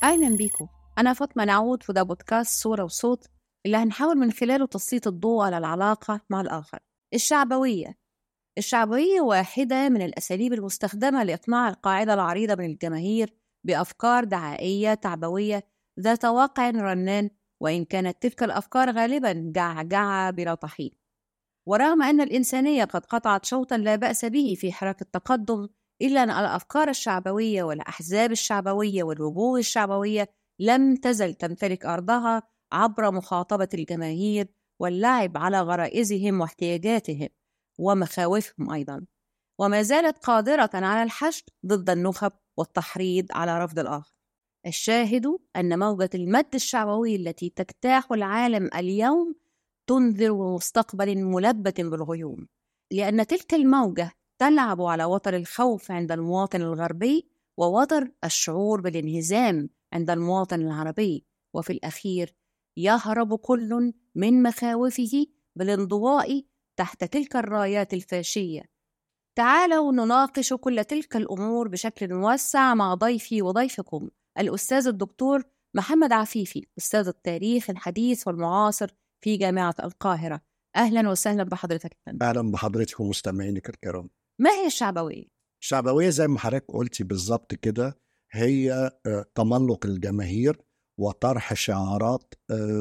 أهلا بيكم أنا فاطمة نعود وده بودكاست صورة وصوت اللي هنحاول من خلاله تسليط الضوء على العلاقة مع الآخر الشعبوية الشعبوية واحدة من الأساليب المستخدمة لإقناع القاعدة العريضة من الجماهير بأفكار دعائية تعبوية ذات واقع رنان وإن كانت تلك الأفكار غالبا جعجعة بلا طحين ورغم أن الإنسانية قد قطعت شوطا لا بأس به في حراك التقدم إلا أن الأفكار الشعبوية والأحزاب الشعبوية والوجوه الشعبوية لم تزل تمتلك أرضها عبر مخاطبة الجماهير واللعب على غرائزهم واحتياجاتهم ومخاوفهم أيضا وما زالت قادرة على الحشد ضد النخب والتحريض على رفض الآخر الشاهد أن موجة المد الشعبوي التي تجتاح العالم اليوم تنذر بمستقبل ملبت بالغيوم لأن تلك الموجة تلعب على وتر الخوف عند المواطن الغربي ووتر الشعور بالانهزام عند المواطن العربي وفي الأخير يهرب كل من مخاوفه بالانضواء تحت تلك الرايات الفاشية تعالوا نناقش كل تلك الأمور بشكل موسع مع ضيفي وضيفكم الأستاذ الدكتور محمد عفيفي أستاذ التاريخ الحديث والمعاصر في جامعة القاهرة أهلا وسهلا بحضرتك أهلا بحضرتك ومستمعينك الكرام ما هي الشعبوية؟ الشعبوية زي ما حضرتك قلتي بالظبط كده هي تملق الجماهير وطرح شعارات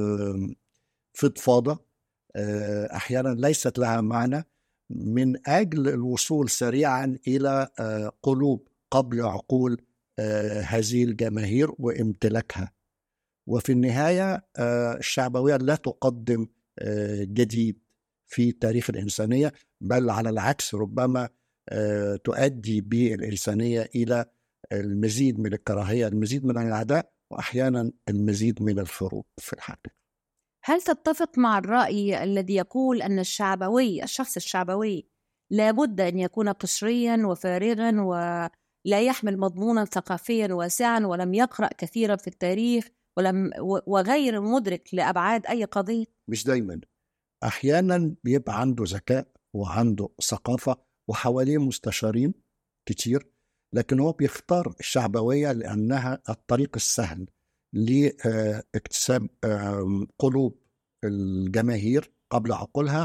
فضفاضة أحيانا ليست لها معنى من أجل الوصول سريعا إلى قلوب قبل عقول هذه الجماهير وامتلاكها وفي النهاية الشعبوية لا تقدم جديد في تاريخ الإنسانية بل على العكس ربما تؤدي بالإنسانية إلى المزيد من الكراهية المزيد من العداء وأحيانا المزيد من الحروب في الحقيقة هل تتفق مع الرأي الذي يقول أن الشعبوي الشخص الشعبوي لابد أن يكون قشريا وفارغا ولا يحمل مضمونا ثقافيا واسعا ولم يقرأ كثيرا في التاريخ ولم وغير مدرك لأبعاد أي قضية مش دايما أحيانا بيبقى عنده ذكاء وعنده ثقافة وحواليه مستشارين كتير لكن هو بيختار الشعبوية لأنها الطريق السهل لاكتساب قلوب الجماهير قبل عقولها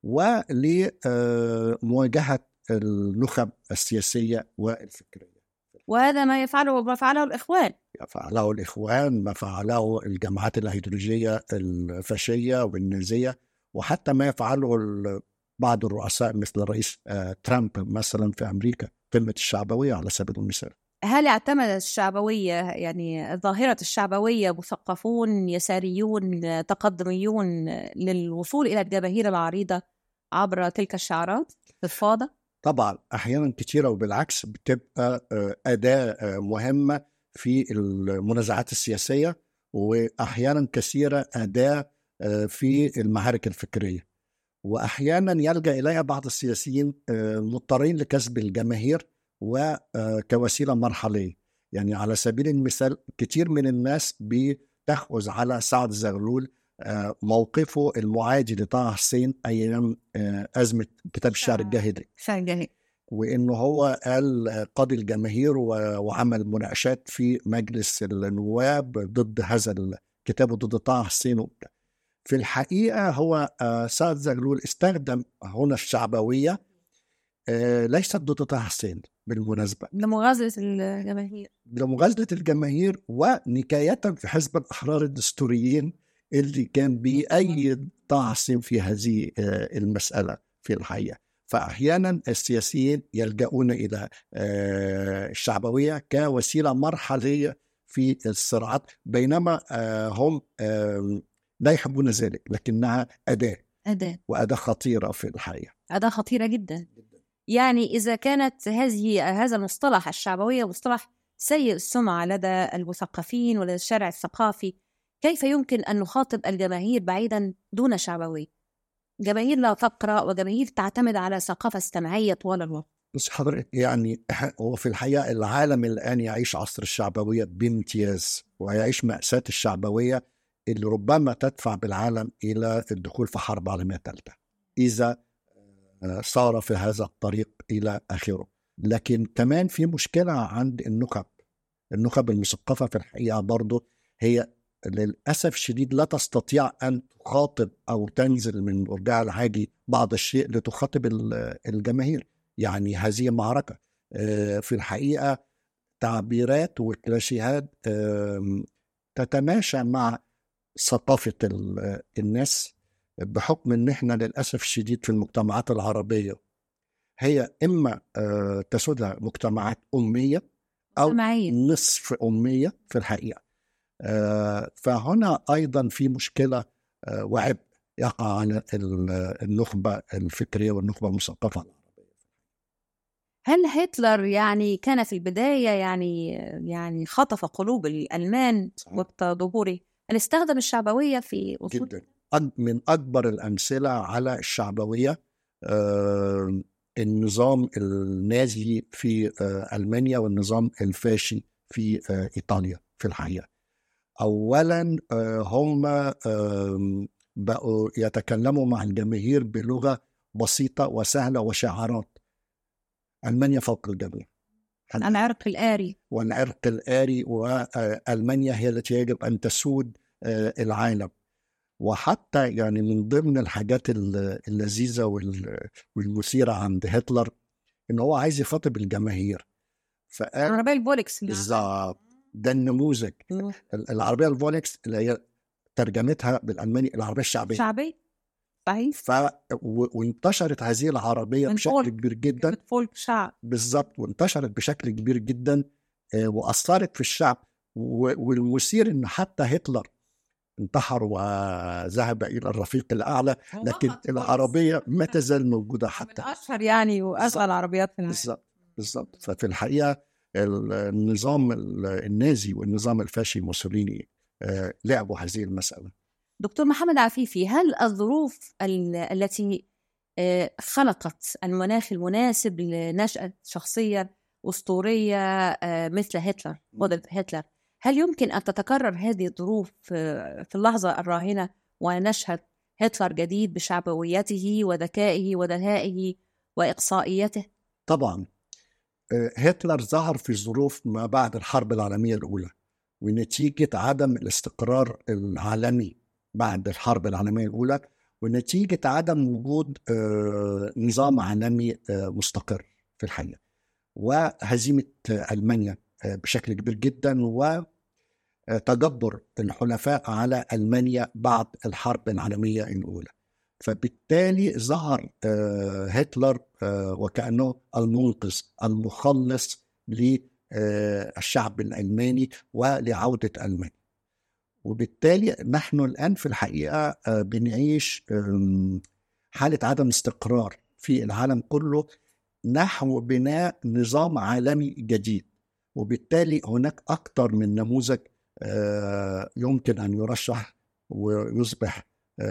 ولمواجهة النخب السياسية والفكرية وهذا ما يفعله ما فعله الإخوان فعله الإخوان ما فعله الجماعات الهيدروجية الفاشية والنازية وحتى ما يفعله بعض الرؤساء مثل الرئيس ترامب مثلا في أمريكا قمة الشعبوية على سبيل المثال هل اعتمد الشعبوية يعني ظاهرة الشعبوية مثقفون يساريون تقدميون للوصول إلى الجماهير العريضة عبر تلك الشعارات الفاضة؟ طبعا أحيانا كثيرة وبالعكس بتبقى أداة مهمة في المنازعات السياسية وأحيانا كثيرة أداة في المعارك الفكرية وأحيانا يلجأ إليها بعض السياسيين مضطرين لكسب الجماهير وكوسيله مرحليه يعني على سبيل المثال كتير من الناس بتأخذ على سعد زغلول موقفه المعادي لطه حسين ايام ازمه كتاب الشعر الجاهلي الشعر الجاهلي وانه هو قال قاضي الجماهير وعمل مناقشات في مجلس النواب ضد هذا الكتاب ضد طه حسين وبتاع في الحقيقه هو سعد زغلول استخدم هنا الشعبويه ليست ضد طه حسين بالمناسبة لمغازلة الجماهير لمغازلة الجماهير ونكاية في حزب الأحرار الدستوريين اللي كان بيأيد طه حسين في هذه المسألة في الحقيقة فأحيانا السياسيين يلجؤون إلى الشعبوية كوسيلة مرحلية في الصراعات بينما هم لا يحبون ذلك لكنها أداة أداة وأداة خطيرة في الحقيقة أداة خطيرة جدا يعني إذا كانت هذه هذا المصطلح الشعبوية مصطلح سيء السمعة لدى المثقفين ولدى الشارع الثقافي كيف يمكن أن نخاطب الجماهير بعيدا دون شعبوية جماهير لا تقرأ وجماهير تعتمد على ثقافة استماعية طوال الوقت بس حضرتك يعني هو في الحقيقة العالم الآن يعيش عصر الشعبوية بامتياز ويعيش مأساة الشعبوية اللي ربما تدفع بالعالم إلى الدخول في حرب عالمية ثالثة إذا صار في هذا الطريق إلى آخره لكن كمان في مشكلة عند النخب النخب المثقفة في الحقيقة برضه هي للأسف الشديد لا تستطيع أن تخاطب أو تنزل من برجها العاجي بعض الشيء لتخاطب الجماهير يعني هذه معركة في الحقيقة تعبيرات وكلاشيهات تتماشى مع ثقافة الناس بحكم ان احنا للاسف الشديد في المجتمعات العربيه هي اما تسودها مجتمعات اميه او مجتمعين. نصف اميه في الحقيقه فهنا ايضا في مشكله وعبء يقع على النخبه الفكريه والنخبه المثقفه العربيه هل هتلر يعني كان في البدايه يعني يعني خطف قلوب الالمان وقت ظهوره هل استخدم الشعبويه في اصول جدا من اكبر الامثله على الشعبويه النظام النازي في المانيا والنظام الفاشي في ايطاليا في الحقيقه اولا هم بقوا يتكلموا مع الجماهير بلغه بسيطه وسهله وشعارات المانيا فوق الجميع العرق الآري والعرق الآري وألمانيا هي التي يجب أن تسود العالم وحتى يعني من ضمن الحاجات اللذيذة والمثيرة عند هتلر إن هو عايز يخاطب الجماهير فقال العربية الفولكس بالظبط ده النموذج العربية الفولكس اللي هي ترجمتها بالألماني العربية الشعبية شعبية صحيح ف... و... وانتشرت هذه العربيه بشكل فولك. كبير جدا فولك شعب بالظبط وانتشرت بشكل كبير جدا واثرت في الشعب و... والمثير ان حتى هتلر انتحر وذهب الى الرفيق الاعلى لكن العربيه ما تزال موجوده حتى من اشهر يعني واغلى العربيات في العالم بالظبط بالظبط ففي الحقيقه النظام النازي والنظام الفاشي موسوليني لعبوا هذه المساله دكتور محمد عفيفي هل الظروف التي خلقت المناخ المناسب لنشأة شخصية أسطورية مثل هتلر قدرة هتلر هل يمكن أن تتكرر هذه الظروف في اللحظة الراهنة ونشهد هتلر جديد بشعبويته وذكائه ودهائه وإقصائيته؟ طبعا هتلر ظهر في ظروف ما بعد الحرب العالمية الأولى ونتيجة عدم الاستقرار العالمي بعد الحرب العالمية الأولى ونتيجة عدم وجود نظام عالمي مستقر في الحقيقة وهزيمة ألمانيا بشكل كبير جدا وتجبر الحلفاء على ألمانيا بعد الحرب العالمية الأولى فبالتالي ظهر هتلر وكأنه المنقذ المخلص للشعب الألماني ولعودة ألمانيا وبالتالي نحن الآن في الحقيقة بنعيش حالة عدم استقرار في العالم كله نحو بناء نظام عالمي جديد وبالتالي هناك أكثر من نموذج يمكن أن يرشح ويصبح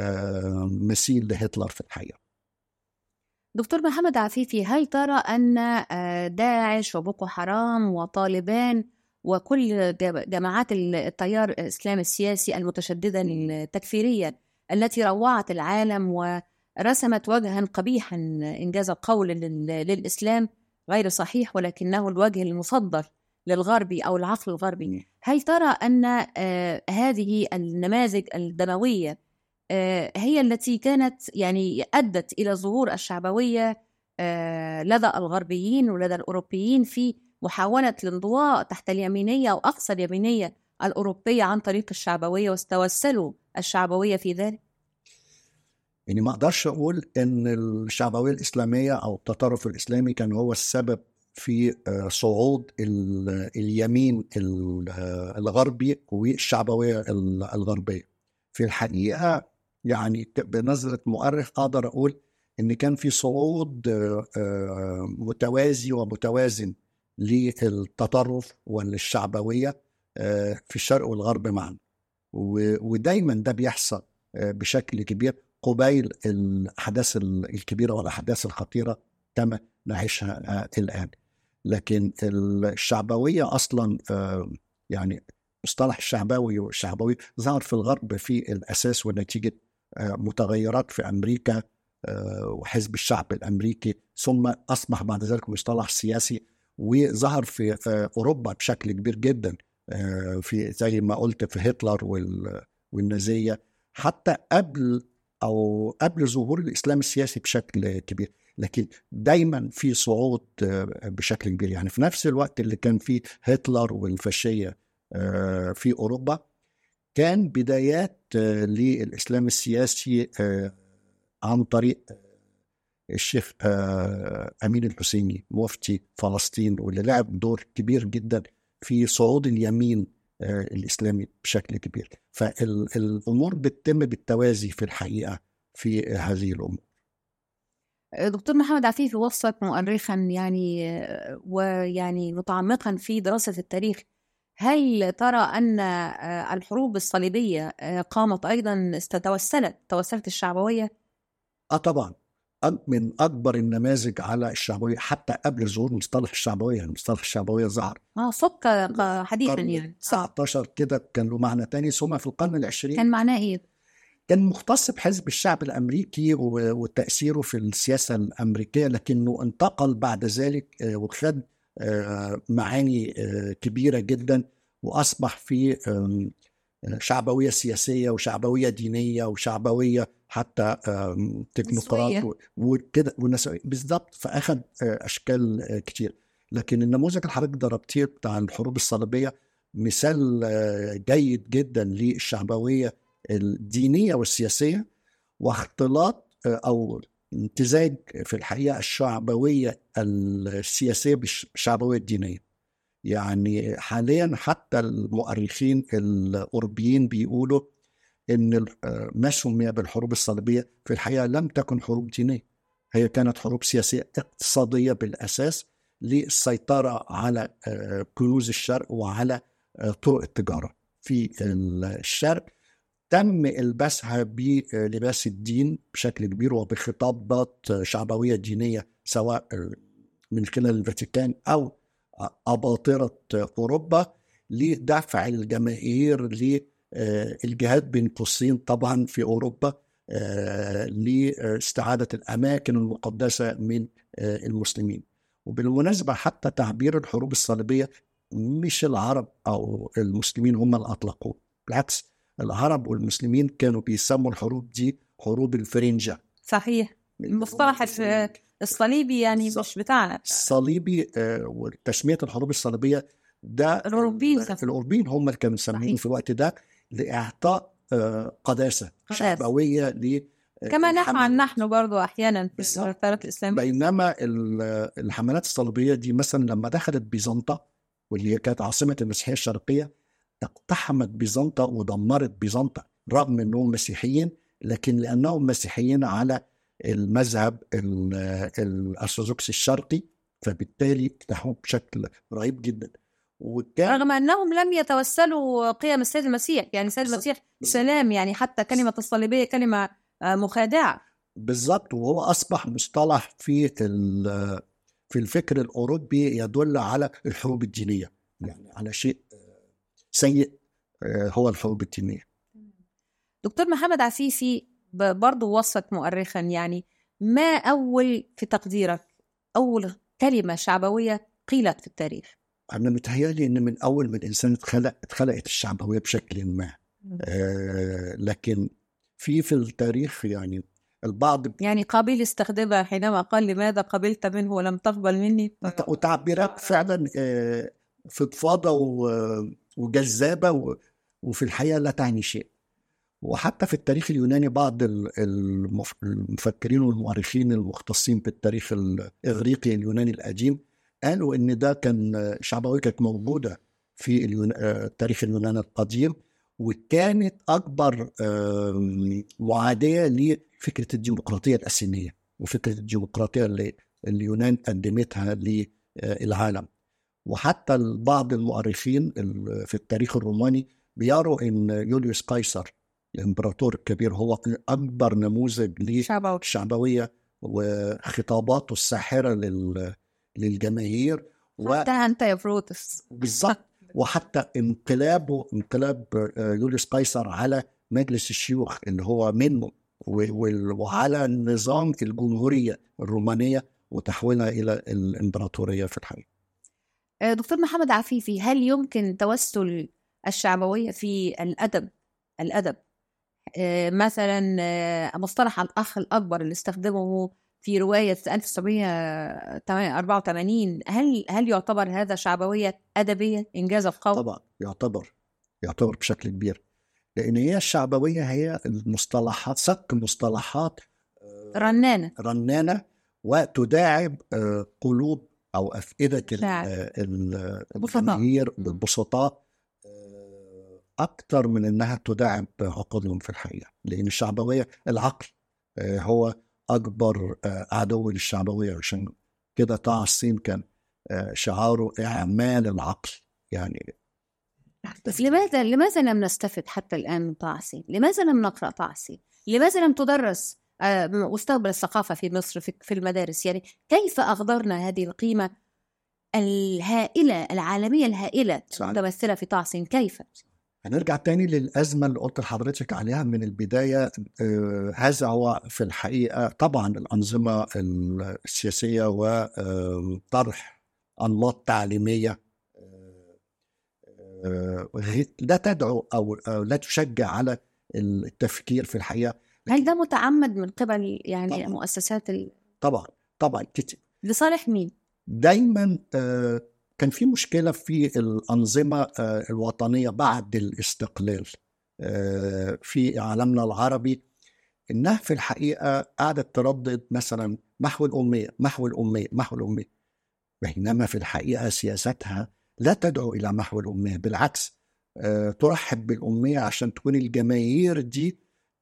مثيل لهتلر في الحقيقة دكتور محمد عفيفي هل ترى أن داعش وبوكو حرام وطالبان وكل جماعات التيار الإسلامي السياسي المتشددة التكفيرية التي روعت العالم ورسمت وجها قبيحا إنجاز القول للإسلام غير صحيح ولكنه الوجه المفضل للغربي أو العقل الغربي هل ترى أن هذه النماذج الدموية هي التي كانت يعني أدت إلى ظهور الشعبوية لدى الغربيين ولدى الأوروبيين في محاولة الانضواء تحت اليمينية أو أقصى اليمينية الأوروبية عن طريق الشعبوية واستوسلوا الشعبوية في ذلك؟ يعني ما أقدرش أقول إن الشعبوية الإسلامية أو التطرف الإسلامي كان هو السبب في صعود اليمين الغربي والشعبوية الغربية في الحقيقة يعني بنظرة مؤرخ أقدر أقول إن كان في صعود متوازي ومتوازن للتطرف وللشعبويه في الشرق والغرب معا ودايما ده بيحصل بشكل كبير قبيل الاحداث الكبيره والاحداث الخطيره كما نعيشها الان لكن الشعبويه اصلا يعني مصطلح الشعبوي والشعبوي ظهر في الغرب في الاساس ونتيجه متغيرات في امريكا وحزب الشعب الامريكي ثم اصبح بعد ذلك مصطلح سياسي وظهر في آه، اوروبا بشكل كبير جدا آه، في زي ما قلت في هتلر وال- والنازيه حتى قبل او قبل ظهور الاسلام السياسي بشكل كبير لكن دايما في صعود آه، بشكل كبير يعني في نفس الوقت اللي كان فيه هتلر والفاشيه آه، في اوروبا كان بدايات آه، للاسلام السياسي آه، عن طريق آه، الشيخ آه، امين الحسيني مفتي فلسطين واللي لعب دور كبير جدا في صعود اليمين آه، الاسلامي بشكل كبير فالامور بتتم بالتوازي في الحقيقه في هذه الامور دكتور محمد عفيفي وصفك مؤرخا يعني آه، ويعني متعمقا في دراسة التاريخ هل ترى أن آه، الحروب الصليبية آه، قامت أيضا توسلت توسلت الشعبوية اه طبعا أك- من اكبر النماذج على الشعبويه حتى قبل ظهور مصطلح الشعبويه يعني مصطلح الشعبويه ظهر اه صك حديثا القرن يعني 19 كده كان له معنى تاني ثم في القرن العشرين كان معناه إيه؟ كان مختص بحزب الشعب الامريكي و- وتاثيره في السياسه الامريكيه لكنه انتقل بعد ذلك آه، وخد آه، معاني آه، كبيره جدا واصبح في آم، شعبويه سياسيه وشعبويه دينيه وشعبويه حتى آم، تكنوقراط نسوية. و- وكده ونسوية بالظبط فاخذ آه، اشكال آه، كتير لكن النموذج اللي حضرتك ضربتيه بتاع الحروب الصليبيه مثال آه، جيد جدا للشعبويه الدينيه والسياسيه واختلاط آه، او امتزاج في الحقيقه الشعبويه السياسيه بالشعبويه الدينيه يعني حاليا حتى المؤرخين الاوروبيين بيقولوا ان ال- آه، ما سمي بالحروب الصليبيه في الحقيقه لم تكن حروب دينيه هي كانت حروب سياسيه اقتصاديه بالاساس للسيطره على آه، كنوز الشرق وعلى آه، طرق التجاره في الشرق تم البسها بلباس الدين بشكل كبير وبخطابات شعبويه دينيه سواء من خلال الفاتيكان او اباطره اوروبا لدفع الجماهير للجهاد بين قوسين طبعا في اوروبا آه، لاستعاده الاماكن المقدسه من آه، المسلمين وبالمناسبه حتى تعبير الحروب الصليبيه مش العرب او المسلمين هم اللي اطلقوه بالعكس العرب والمسلمين كانوا بيسموا الحروب دي حروب الفرنجة صحيح المصطلح الف- الصليبي يعني بالظبط. مش بتاعنا الصليبي آه، وتسمية الحروب الصليبية ده الأوروبيين ال- سموه. الأوروبيين هم اللي كانوا مسمينه صحيح. في الوقت ده لإعطاء آه، قداسة قداسة. شعبوية ل كما نفعل الحمل. نحن برضو أحيانا في بالظبط. الثورات الإسلامية بينما ال- الحملات الصليبية دي مثلا لما دخلت بيزنطة واللي هي كانت عاصمة المسيحية الشرقية اقتحمت بيزنطة ودمرت بيزنطة رغم انهم مسيحيين لكن لانهم مسيحيين على المذهب ال- الارثوذكسي الشرقي فبالتالي اقتحموا بشكل رهيب جدا وكان رغم أنهم لم يتوسلوا قيم السيد المسيح يعني السيد بالظبط. المسيح سلام يعني حتى كلمة الصليبية كلمة آه، مخادعة بالظبط وهو اصبح مصطلح في ال- في الفكر الاوروبي يدل على الحروب الدينيه يعني على شيء آه، سيء آه، هو الحروب الدينيه دكتور محمد عفيفي ب- برضو وصفك مؤرخا يعني ما أول في تقديرك أول كلمة شعبوية قيلت في التاريخ انا متهيألي ان من اول ما الانسان اتخلق اتخلقت الشعبويه بشكل ما آه لكن في في التاريخ يعني البعض يعني قابيل استخدمها حينما قال لماذا قبلت منه ولم تقبل مني وت- وتعبيرات فعلا آه، فضفاضه و- وجذابه و- وفي الحقيقه لا تعني شيء وحتى في التاريخ اليوناني بعض ال- المف- المفكرين والمؤرخين المختصين بالتاريخ الاغريقي اليوناني القديم قالوا ان ده كان شعبويه كانت موجوده في اليون... آه، تاريخ اليونان القديم وكانت اكبر آم، معاديه لفكره الديمقراطيه الاسينيه وفكره الديمقراطيه اللي اليونان قدمتها للعالم وحتى بعض المؤرخين ال- في التاريخ الروماني بيروا ان يوليوس قيصر الامبراطور الكبير هو اكبر نموذج شعبوي للشعبويه وخطاباته الساحره لل- للجماهير حتى أنت يا بروتس وبالظبط وحتى انقلابه انقلاب آه، يوليوس قيصر على مجلس الشيوخ اللي هو منه و- وال- وعلى نظام الجمهوريه الرومانيه وتحويلها الى الامبراطوريه في الحقيقه آه، دكتور محمد عفيفي هل يمكن توسل الشعبوية في الأدب الأدب آه، مثلا آه، مصطلح الأخ الأكبر اللي استخدمه في رواية 1984 هل هل يعتبر هذا شعبوية أدبية إنجاز القول؟ طبعا يعتبر يعتبر بشكل كبير لأن هي الشعبوية هي المصطلحات صك مصطلحات رنانة رنانة وتداعب آه، قلوب أو أفئدة ال- شاعر. آه، ال- بسطاء. الجماهير مم. البسطاء آه، أكتر من إنها تداعب عقولهم في الحقيقة لأن الشعبوية العقل آه، هو أكبر آه، عدو للشعبوية عشان كده طه حسين كان آه، شعاره إعمال العقل يعني بس لماذا لماذا لم نستفد حتى الآن من طه حسين؟ لماذا لم نقرأ طه حسين؟ لماذا لم تدرس آه، مستقبل الثقافة في مصر في في المدارس؟ يعني كيف أغدرنا هذه القيمة الهائلة العالمية الهائلة صحيح. المتمثلة في طه حسين؟ كيف؟ هنرجع تاني للأزمة اللي قلت لحضرتك عليها من البداية آه، هذا هو في الحقيقة طبعا الأنظمة السياسية وطرح أنماط تعليمية آه، آه، غير- لا تدعو أو أو لا تشجع على التفكير في الحقيقة هل ده متعمد من قبل يعني طبعاً. مؤسسات ال... طبعا طبعا كت- لصالح مين؟ دايما آه، كان في مشكله في الانظمه آه، الوطنيه بعد الاستقلال آه، في عالمنا العربي انها في الحقيقه قعدت تردد مثلا محو الاميه محو الاميه محو الاميه بينما في الحقيقه سياستها لا تدعو الى محو الاميه بالعكس آه، ترحب بالاميه عشان تكون الجماهير دي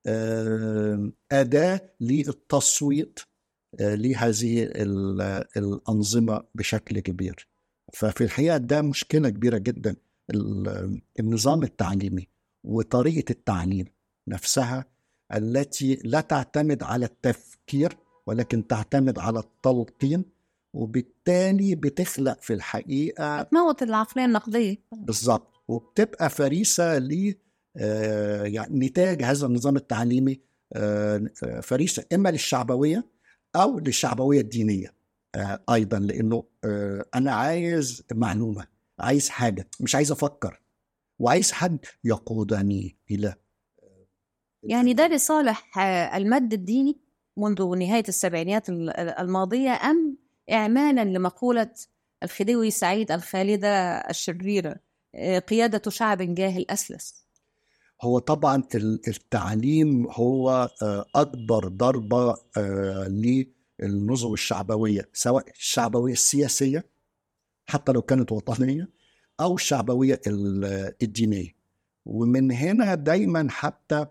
آه، اداه للتصويت آه، لهذه ال- الأنظمة بشكل كبير ففي الحقيقة ده مشكلة كبيرة جدا ال- النظام التعليمي وطريقة التعليم نفسها التي لا تعتمد على التفكير ولكن تعتمد على التلقين وبالتالي بتخلق في الحقيقة تموت العقلية النقدية بالظبط وبتبقى فريسه ل آه، يعني نتاج هذا النظام التعليمي آه، آه، فريسه اما للشعبويه او للشعبويه الدينيه آه، ايضا لانه آه، انا عايز معلومه عايز حاجه مش عايز افكر وعايز حد يقودني الى يعني ده لصالح آه، المد الديني منذ نهاية السبعينيات ال- الماضية أم إعمالا لمقولة الخديوي سعيد الخالدة الشريرة آه، قيادة شعب جاهل أسلس هو طبعا ال- التعليم هو آه، اكبر ضربه آه، للنظم الشعبويه سواء الشعبويه السياسيه حتى لو كانت وطنيه او الشعبويه ال- الدينيه ومن هنا دايما حتى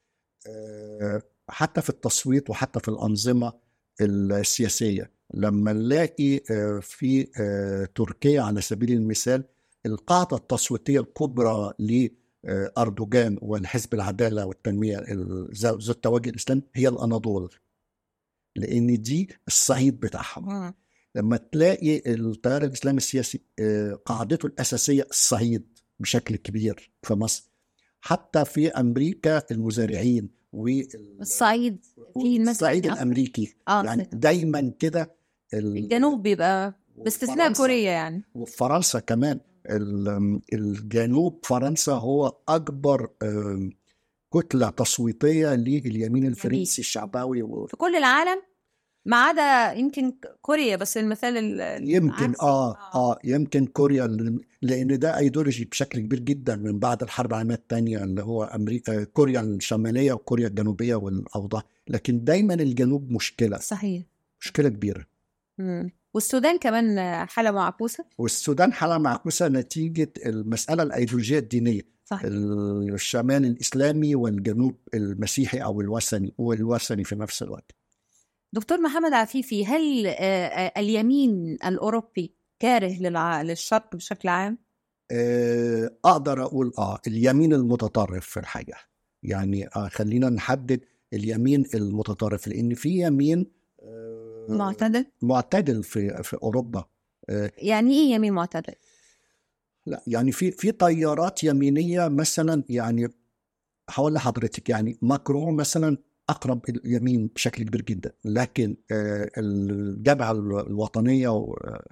آه، حتى في التصويت وحتى في الانظمه السياسيه لما نلاقي آه، في آه، تركيا على سبيل المثال القاعده التصويتيه الكبرى لاردوغان والحزب العداله والتنميه ال- ذو ذو التوجه الاسلامي هي الاناضول لان دي الصعيد بتاعهم لما تلاقي التيار الاسلامي السياسي آه، قاعدته الاساسيه الصعيد بشكل كبير في مصر حتى في امريكا المزارعين وال- الصعيد في المسجد الصعيد الامريكي آه يعني صحيح. دايما كده ال- الجنوب بيبقى باستثناء وفرنسا- كوريا يعني وفرنسا كمان ال- الجنوب فرنسا هو اكبر آم، كتله تصويتيه لليمين الفرنسي الشعبوي و- في كل العالم ما عدا يمكن كوريا بس المثال ال- يمكن العكسي. اه اه يمكن كوريا ل- لان ده ايديولوجي بشكل كبير جدا من بعد الحرب العالميه الثانيه اللي هو امريكا كوريا الشماليه وكوريا الجنوبيه والاوضاع لكن دايما الجنوب مشكله صحيح مشكله كبيره مم. والسودان كمان حالة معكوسة والسودان حاله معكوسه نتيجه المساله الايديولوجيه الدينيه صح الشمال الاسلامي والجنوب المسيحي او الوثني والوثني في نفس الوقت دكتور محمد عفيفي هل آه، آه، اليمين الأوروبي كاره للع... للشرق بشكل عام؟ آه، اقدر اقول اه اليمين المتطرف في الحقيقه يعني آه خلينا نحدد اليمين المتطرف لان في يمين آه، معتدل؟ معتدل في في اوروبا آه، يعني إيه يمين معتدل؟ لا يعني في في تيارات يمينيه مثلا يعني هقول لحضرتك يعني ماكرون مثلا اقرب اليمين بشكل كبير جدا لكن آه، الجبهه الوطنيه و-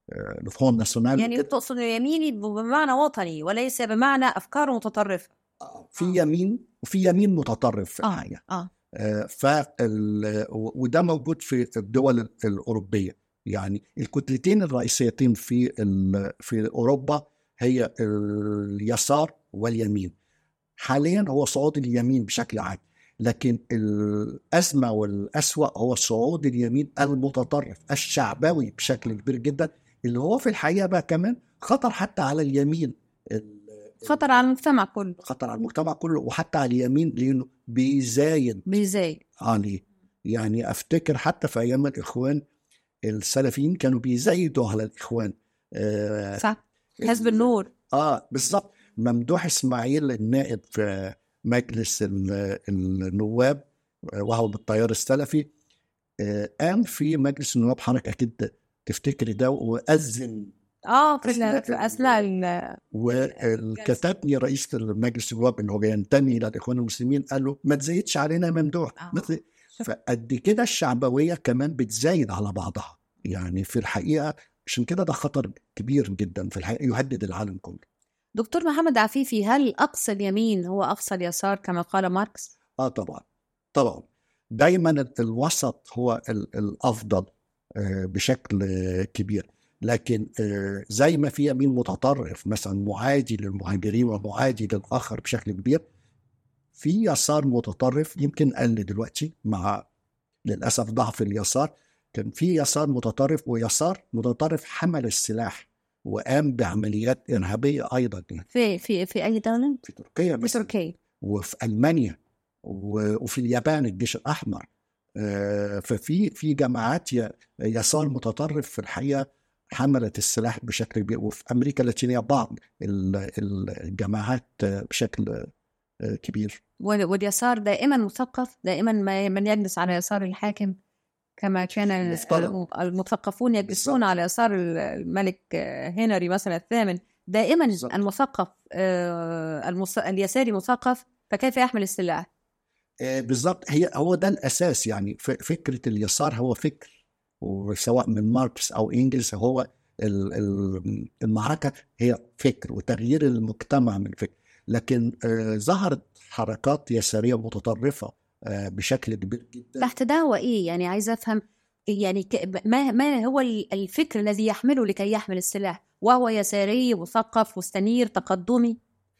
لو فرون ناسيونال يعني تقصد يميني بمعنى وطني وليس بمعنى افكار متطرفه في يمين وفي يمين متطرف في آه. الحقيقه اه آه، فال وده موجود في الدول الاوروبيه يعني الكتلتين الرئيسيتين في ال- في اوروبا هي اليسار واليمين حاليا هو صعود اليمين بشكل عام لكن الازمه والاسوا هو صعود اليمين المتطرف الشعبوي بشكل كبير جدا اللي هو في الحقيقه بقى كمان خطر حتى على اليمين ال- خطر على المجتمع كله خطر على المجتمع كله وحتى على اليمين لانه بيزايد بيزاي عليه يعني افتكر حتى في ايام الاخوان السلفيين كانوا بيزايدوا على الاخوان آه, صح حزب النور اه بالظبط ممدوح اسماعيل النائب في مجلس ال- النواب آه، وهو بالتيار السلفي آه قام في مجلس النواب حضرتك اكيد تفتكري ده واذن اه في أثناء ال- في اثناء ال- وكتبني رئيس المجلس النواب انه بينتمي الى الاخوان المسلمين قال له ما تزايدش علينا يا ممدوح آه. ما تزايد. فقد كده الشعبويه كمان بتزايد على بعضها يعني في الحقيقه عشان كده ده خطر كبير جدا في الحقيقه يهدد العالم كله دكتور محمد عفيفي هل اقصى اليمين هو اقصى اليسار كما قال ماركس؟ اه طبعا طبعا دايما ال- الوسط هو ال- الافضل آه، بشكل آه، كبير لكن آه، زي ما في يمين متطرف مثلا معادي للمهاجرين ومعادي للاخر بشكل كبير في يسار متطرف يمكن قل دلوقتي مع للاسف ضعف اليسار كان في يسار متطرف ويسار متطرف حمل السلاح وقام بعمليات ارهابيه ايضا يعني في في في اي دوله؟ في تركيا في مثلا تركيا وفي المانيا و- وفي اليابان الجيش الاحمر آه، ففي في جماعات ي- يسار متطرف في الحقيقه حملت السلاح بشكل كبير وفي امريكا اللاتينيه بعض ال- ال- الجماعات آه، بشكل آه، كبير وال- واليسار دائما مثقف دائما ما من يجلس على يسار الحاكم كما كان المفترض. المثقفون يجلسون على يسار الملك هنري مثلا الثامن دائما بالظبط. المثقف آه، المث- اليساري مثقف فكيف يحمل السلاح؟ آه، بالظبط هي هو ده الاساس يعني ف- فكره اليسار هو فكر وسواء من ماركس او انجلس هو ال- ال- المعركه هي فكر وتغيير المجتمع من فكر لكن آه، ظهرت حركات يساريه متطرفه آه، بشكل كبير جدا تحت ده هو ايه؟ يعني عايزه افهم يعني ك- ما ما هو ال- الفكر الذي يحمله لكي يحمل السلاح؟ وهو يساري مثقف مستنير تقدمي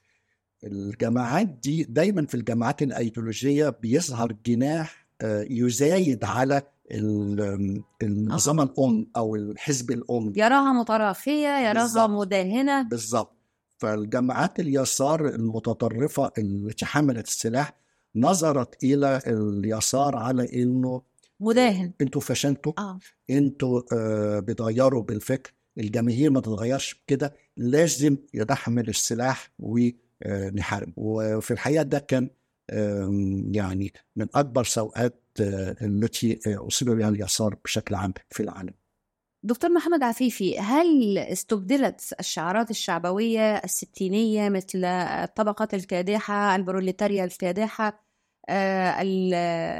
الجماعات دي دايما في الجماعات الايديولوجيه بيظهر جناح آه، يزايد على ال- النظام الام او الحزب الام يراها متراخيه يراها بالظبط. مداهنه بالظبط فالجماعات اليسار المتطرفة التي حملت السلاح نظرت إلى اليسار على إنه مداهن أنتوا فشلتوا اه أنتوا آه بتغيروا بالفكر الجماهير ما تتغيرش كده لازم نحمل السلاح ونحارب وفي الحقيقة ده كان آم، يعني من أكبر سوءات آه، التي آه، أصيب بها اليسار بشكل عام في العالم دكتور محمد عفيفي هل استبدلت الشعارات الشعبوية الستينية مثل الطبقات الكادحة البروليتاريا الكادحة آه، ال-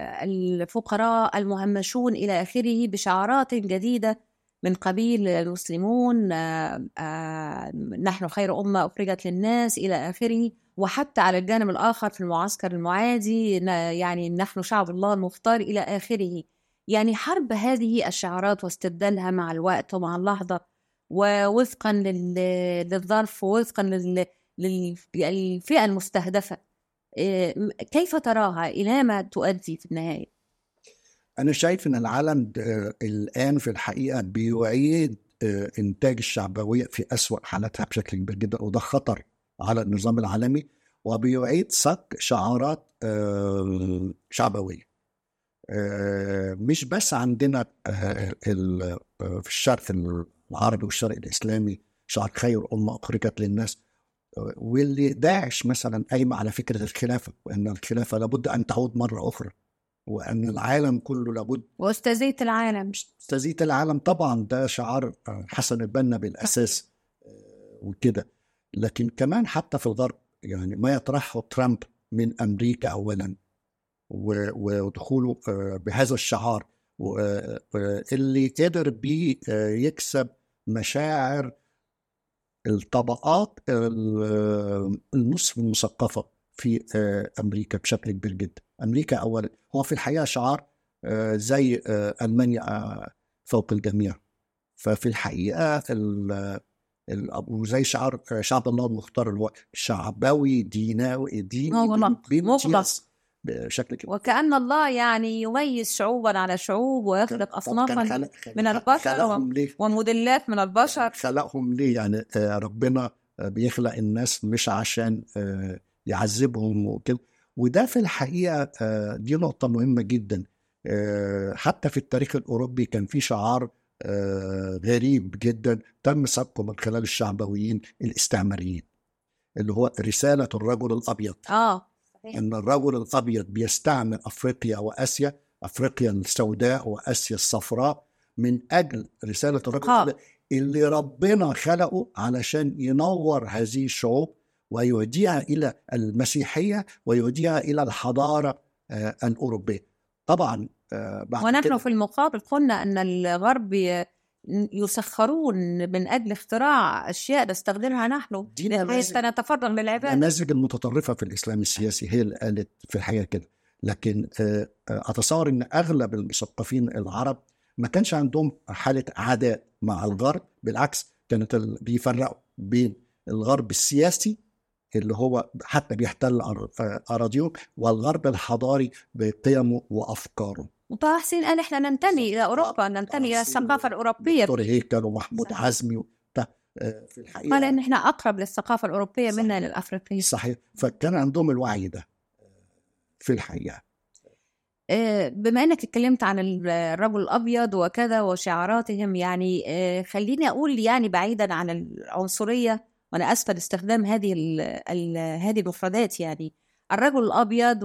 الفقراء المهمشون إلى آخره بشعارات جديدة من قبيل المسلمون آه، آه، نحن خير أمة أخرجت للناس إلى آخره وحتى على الجانب الآخر في المعسكر المعادي ن- يعني نحن شعب الله المختار إلى آخره يعني حرب هذه الشعارات واستبدالها مع الوقت ومع اللحظة ووفقا لل- للظرف ووفقا لل- لل- للفئة المستهدفة إيه، كيف تراها إلى ما تؤدي في النهاية أنا شايف إن العالم آه، الآن في الحقيقة بيعيد آه، إنتاج الشعبوية في أسوأ حالاتها بشكل كبير جدا وده خطر على النظام العالمي وبيعيد صك شعارات آه، شعبوية آه، مش بس عندنا آه، ال- آه، في الشرق العربي والشرق الإسلامي شعار خير أمة أخرجت للناس آه، واللي داعش مثلا قايمة على فكرة الخلافة وأن الخلافة لابد أن تعود مرة أخرى وأن العالم كله لابد وأستاذية العالم استاذية العالم طبعا ده شعار آه، حسن البنا بالاساس آه، وكده لكن كمان حتى في الغرب يعني ما يطرحه ترامب من امريكا اولا و- ودخوله آه، بهذا الشعار و- آه، اللي قدر بيه آه، يكسب مشاعر الطبقات ال- النصف المثقفة في آه، أمريكا بشكل كبير جدا أمريكا أولا هو في الحقيقة شعار آه، زي آه، ألمانيا آه، فوق الجميع ففي الحقيقة ال- ال- وزي شعار آه، شعب الله المختار اللي هو شعبوي ديناوي ديني مغلق، بامتياز مغلق. بشكل كبير وكأن الله يعني يميز شعوبا على شعوب ويخلق طب كان أصنافا خلق- خلق- من البشر خلقهم ليه؟ وموديلات من البشر خلقهم ليه يعني آه، ربنا آه، بيخلق الناس مش عشان آه، يعذبهم وكده وده في الحقيقة آه، دي نقطة مهمة جدا آه، حتى في التاريخ الأوروبي كان في شعار آه، غريب جدا تم سبقه من خلال الشعبويين الاستعماريين اللي هو رسالة الرجل الأبيض آه صحيح. ان الرجل الابيض بيستعمر افريقيا واسيا افريقيا السوداء واسيا الصفراء من اجل رساله الرجل آه. الابيض اللي ربنا خلقه علشان ينور هذه الشعوب ويهديها الى المسيحيه ويهديها الى الحضاره آه، الاوروبيه طبعا آه، بعد ونحن كده- في المقابل قلنا أن الغرب ي- يسخرون من أجل اختراع أشياء نستخدمها نحن دي بحيث نماذج- نتفرغ للعبادة النماذج المتطرفة في الإسلام السياسي هي اللي قالت في الحقيقة كده لكن آه، آه، أتصور أن أغلب المثقفين العرب ما كانش عندهم حالة عداء مع الغرب بالعكس كانت ال- بيفرقوا بين الغرب السياسي اللي هو حتى بيحتل أر- آه، أراضيهم والغرب الحضاري بقيمه وأفكاره وطه حسين قال إحنا ننتمي إلى أوروبا ننتمي إلى حسين الثقافة الأوروبية دكتور هيكل ومحمود صحيح. عزمي وبتاع. آه، في الحقيقة قال إن إحنا أقرب للثقافة الأوروبية صحيح. منا للأفريقية صحيح فكان عندهم الوعي ده في الحقيقة آه، بما انك اتكلمت عن ال- الرجل الابيض وكذا وشعاراتهم يعني آه، خليني اقول يعني بعيدا عن العنصريه وانا اسفه لاستخدام هذه ال ال هذه المفردات يعني الرجل الابيض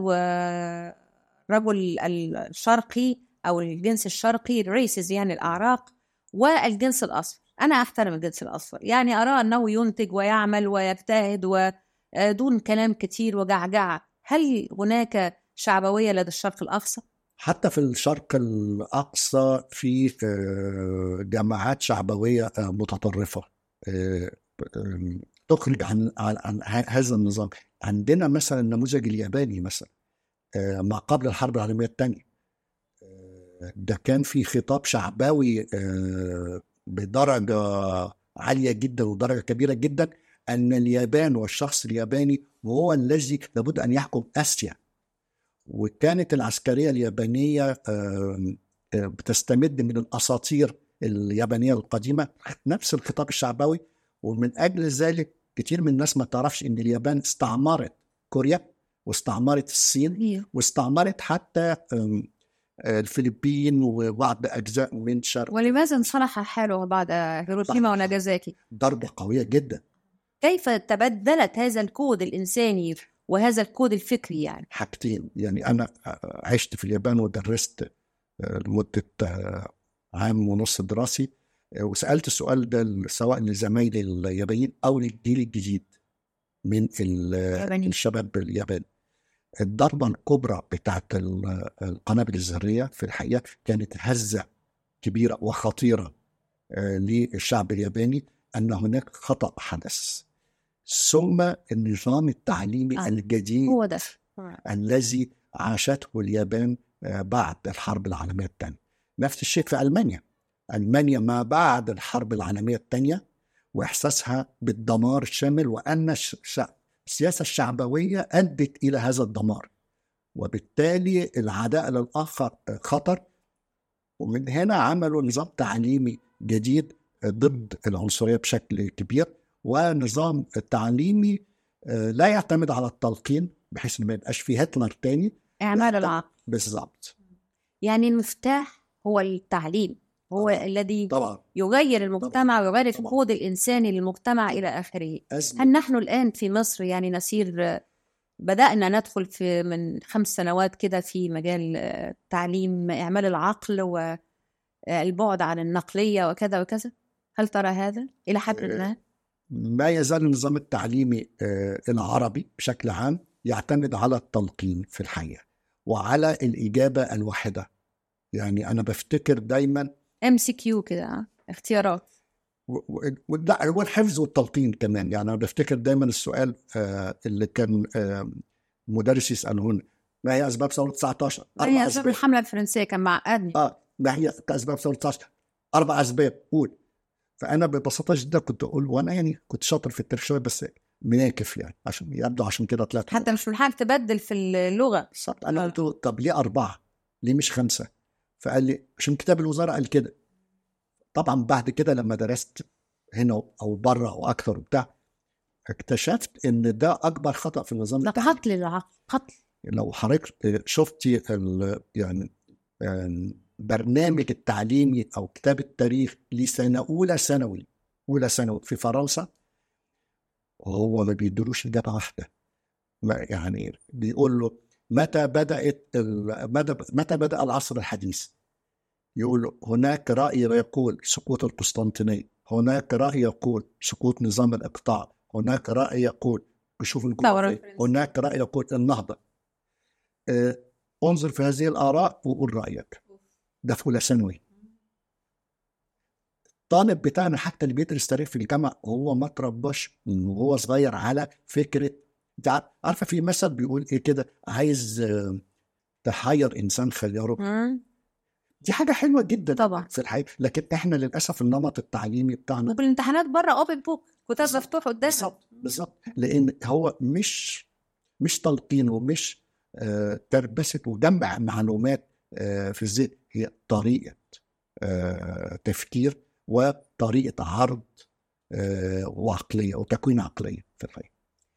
والرجل الشرقي او الجنس الشرقي الريسز يعني الاعراق والجنس الاصفر انا احترم الجنس الاصفر يعني ارى انه ينتج ويعمل ويجتهد ودون كلام كتير وجعجعه هل هناك شعبويه لدى الشرق الاقصى حتى في الشرق الأقصى في آه، جماعات شعبوية آه، متطرفة آه، آه، تخرج عن عن عن ه- هذا النظام عندنا مثلا النموذج الياباني مثلا آه، ما قبل الحرب العالمية الثانية آه، ده كان في خطاب شعبوي آه، بدرجة عالية جدا ودرجة كبيرة جدا أن اليابان والشخص الياباني هو الذي لابد أن يحكم آسيا وكانت العسكرية اليابانية آم، آه، بتستمد من الأساطير اليابانية القديمة نفس الخطاب الشعبوي ومن أجل ذلك كتير من الناس ما تعرفش إن اليابان استعمرت كوريا واستعمرت الصين واستعمرت حتى آم، آه، الفلبين وبعض أجزاء من شرق ولماذا انصلح حاله بعد هيروشيما صح. وناجازاكي ضربة قوية جدا كيف تبدلت هذا الكود الانساني وهذا الكود الفكري يعني حاجتين يعني أنا آه، عشت في اليابان ودرست آه، لمدة آه، عام ونص دراسي آه، وسألت السؤال ده سواء لزمايلي اليابانيين أو للجيل الجديد من ال- اليابانيين. الشباب اليابان الضربة الكبرى بتاعت ال- القنابل الذرية في الحقيقة كانت هزة كبيرة وخطيرة آه، للشعب الياباني أن هناك خطأ حدث ثم النظام التعليمي آه. الجديد هو ده الذي عاشته اليابان آه، بعد الحرب العالمية الثانية نفس الشيء في ألمانيا ألمانيا ما بعد الحرب العالمية الثانية وإحساسها بالدمار الشامل وأن الش- الش- السياسة الشعبوية أدت إلى هذا الدمار وبالتالي العداء للآخر آه، خطر ومن هنا عملوا نظام تعليمي جديد آه، ضد العنصرية بشكل كبير ونظام تعليمي آه، لا يعتمد على التلقين بحيث إن ما يبقاش فيه هتلر تاني اعمال العقل بالظبط يعني المفتاح هو التعليم هو طبعاً. الذي طبعا يغير المجتمع ويغير طبعاً. الكود الانساني للمجتمع الى اخره أزمة هل نحن الآن في مصر يعني نسير بدأنا ندخل في من خمس سنوات كده في مجال آه، تعليم إعمال العقل والبعد عن النقلية وكذا وكذا هل ترى هذا إلى حد آه، ما؟ ما يزال النظام التعليمي آه، العربي بشكل عام يعتمد على التلقين في الحقيقة وعلى الإجابة الواحدة يعني أنا بفتكر دايما ام سي كيو كده آه، اختيارات و- و- ولا- والحفظ والتلقين كمان يعني انا بفتكر دايما السؤال آه، اللي كان آه، مدرس يسالهن ما هي اسباب ثوره 19 هي أسباب الحملة الفرنسية كان معقدني اه ما هي اسباب ثوره 19 اربع اسباب قول فانا ببساطه جدا كنت اقول وانا يعني كنت شاطر في التاريخ شويه بس مناكف يعني عشان يبدو عشان كده طلعت حتى مش من حال تبدل في اللغة بالظبط انا قلت له طب ليه اربعه؟ ليه مش خمسه؟ فقال لي عشان كتاب الوزاره قال كده طبعا بعد كده لما درست هنا او بره او اكثر وبتاع اكتشفت ان ده اكبر خطا في النظام ده التعليمي. قتل العقل قتل لو حضرتك شفتي ال- يعني يعني برنامج التعليمي او كتاب التاريخ لسنه اولى ثانوي اولى ثانوي في فرنسا هو ما بيدروش اجابه واحده ما- يعني بيقول له متى بدات ال- متى متى بدا العصر الحديث يقول له هناك راي يقول سقوط القسطنطينيه هناك راي يقول سقوط نظام الاقطاع هناك راي يقول كشوف الجغرافيا الفرنسية. هناك راي يقول النهضه آه، انظر في هذه الاراء وقول رايك ده في اولى ثانوي الطالب بتاعنا حتى اللي بيدرس تاريخ في الجامعه هو ما ترباش من وهو صغير على فكره انت عار- عارفه في مثل بيقول ايه كده عايز آه، تحير انسان خيره مم. دي حاجه حلوه جدا طبعا في الحقيقه لكن احنا للاسف النمط التعليمي بتاعنا وبالامتحانات بره اوبن بوك كتاب بالظبط. مفتوح قدامك بالظبط بالظبط لان هو مش مش تلقين ومش آه تربسه وجمع معلومات آه في الذهن هي طريقه آه تفكير وطريقه عرض آه وعقليه وتكوين عقليه في الحقيقه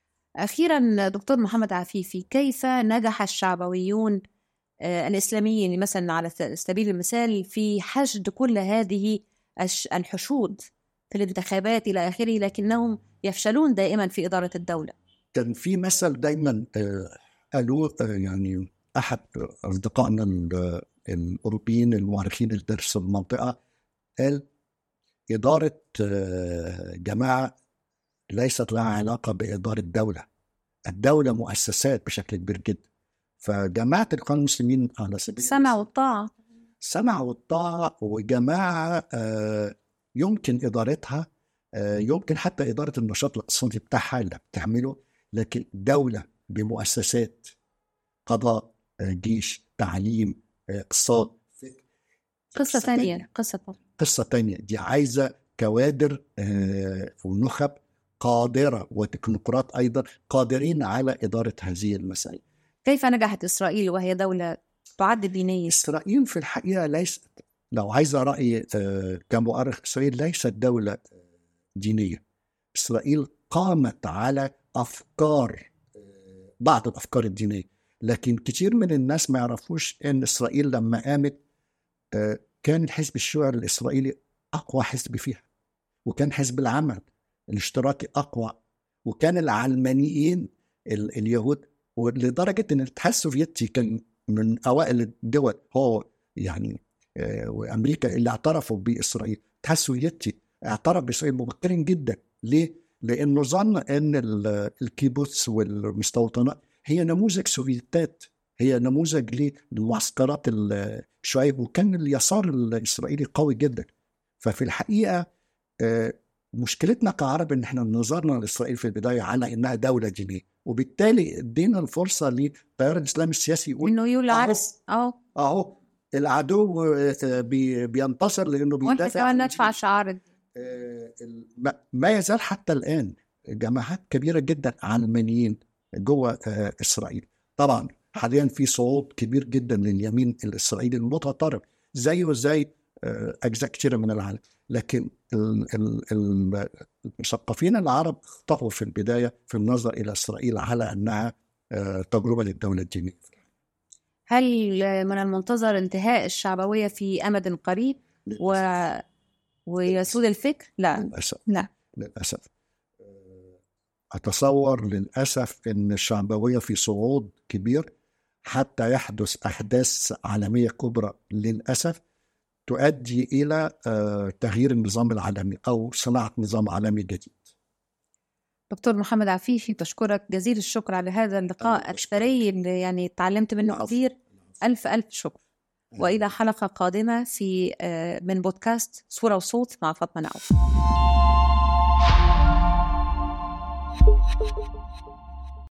أخيرا دكتور محمد عفيفي كيف نجح الشعبويون آه، الإسلاميين مثلا على س- سبيل المثال في حشد كل هذه الش- الحشود في الانتخابات إلى آخره لكنهم يفشلون دائما في إدارة الدولة كان في مثل دايما آه، قالوه آه، يعني احد اصدقائنا ال- الاوروبيين المؤرخين اللي درسوا المنطقه قال اداره آه، جماعه ليست لها علاقه باداره دوله الدوله مؤسسات بشكل كبير جدا فجماعه الاخوان المسلمين على سبيل السمع والطاعة السمع والطاعة وجماعة آه، يمكن إدارتها آه، يمكن حتى إدارة النشاط الاقتصادي بتاعها اللي بتعمله لكن دولة بمؤسسات قضاء آه، جيش تعليم آه، اقتصاد قصة ثانية قصة طبعا. قصة تانية دي عايزة كوادر آه، ونخب قادرة وتكنوقراط أيضا قادرين على إدارة هذه المسائل كيف نجحت إسرائيل وهي دولة تعد دينية إسرائيل في الحقيقة ليست لو عايز رأيي آه، كمؤرخ إسرائيل ليست دولة آه، دينية إسرائيل قامت على أفكار آه، بعض الأفكار الدينية لكن كتير من الناس ما يعرفوش إن إسرائيل لما قامت آه، كان الحزب الشيوعي الإسرائيلي أقوى حزب فيها وكان حزب العمل الاشتراكي أقوى وكان العلمانيين ال- اليهود ولدرجة إن الاتحاد السوفيتي كان من أوائل الدول هو يعني آه، وأمريكا اللي اعترفوا بإسرائيل الاتحاد السوفيتي اعترف بإسرائيل مبكرا جدا ليه؟ لأنه ظن أن ال- الكيبوتس والمستوطنات هي نموذج سوفيتات هي نموذج للمعسكرات الشيوعية وكان اليسار الإسرائيلي قوي جدا ففي الحقيقة آه، مشكلتنا كعرب ان احنا نظرنا لاسرائيل في البدايه على انها دوله دينيه وبالتالي ادينا الفرصه للتيار الاسلامي السياسي يقول إنه يقول أهو. العكس أه اهو العدو آه، بي- بينتصر لانه وإحنا بيدافع كمان عن ندفع الدين. شعار الدين. آه، ال- ما- ما يزال حتى الان جماعات كبيره جدا علمانيين جوه آه، اسرائيل طبعا حاليا في صعود كبير جدا لليمين الاسرائيلي المتطرف زيه زي آه، اجزاء كثيره من العالم لكن ال- ال- ال- المثقفين العرب اخطأوا في البدايه في النظر الى اسرائيل على انها آه، تجربه للدوله الدينيه هل من المنتظر انتهاء الشعبوية في أمد قريب و... ويسود الفكر؟ لا للاسف لا للأسف آه، أتصور للأسف أن الشعبوية في صعود كبير حتى يحدث أحداث عالمية كبرى للأسف تؤدي إلى آه، تغيير النظام العالمي أو صناعة نظام عالمي جديد دكتور محمد عفيفي بشكرك جزيل الشكر على هذا اللقاء أنا بشكرك. الثري اللي يعني تعلمت منه العفو. كثير ألف ألف شكر والى حلقه قادمه في آه، من بودكاست صوره وصوت مع فاطمه نعوف